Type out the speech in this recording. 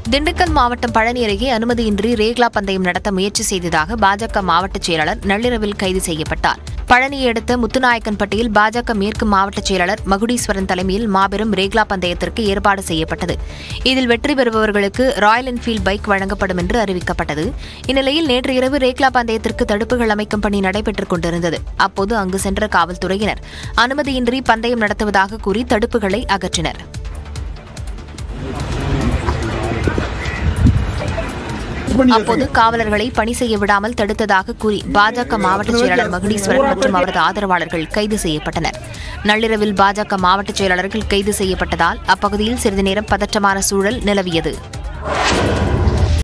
திண்டுக்கல் மாவட்டம் பழனி அருகே அனுமதியின்றி ரேக்லா பந்தயம் நடத்த முயற்சி செய்ததாக பாஜக மாவட்ட செயலாளர் நள்ளிரவில் கைது செய்யப்பட்டார் பழனியை அடுத்த முத்துநாயக்கன்பட்டியில் பாஜக மேற்கு மாவட்ட செயலாளர் மகுடீஸ்வரன் தலைமையில் மாபெரும் ரேக்லா பந்தயத்திற்கு ஏற்பாடு செய்யப்பட்டது இதில் வெற்றி பெறுபவர்களுக்கு ராயல் என்ஃபீல்ட் பைக் வழங்கப்படும் என்று அறிவிக்கப்பட்டது இந்நிலையில் நேற்று இரவு ரேக்லா பந்தயத்திற்கு தடுப்புகள் அமைக்கும் பணி நடைபெற்றுக் கொண்டிருந்தது அப்போது அங்கு சென்ற காவல்துறையினர் அனுமதியின்றி பந்தயம் நடத்துவதாக கூறி தடுப்புகளை அகற்றினர் அப்போது காவலர்களை பணி செய்ய விடாமல் தடுத்ததாக கூறி பாஜக மாவட்ட செயலாளர் மகுடீஸ்வரன் மற்றும் அவரது ஆதரவாளர்கள் கைது செய்யப்பட்டனர் நள்ளிரவில் பாஜக மாவட்ட செயலாளர்கள் கைது செய்யப்பட்டதால் அப்பகுதியில் சிறிது நேரம் பதற்றமான சூழல் நிலவியது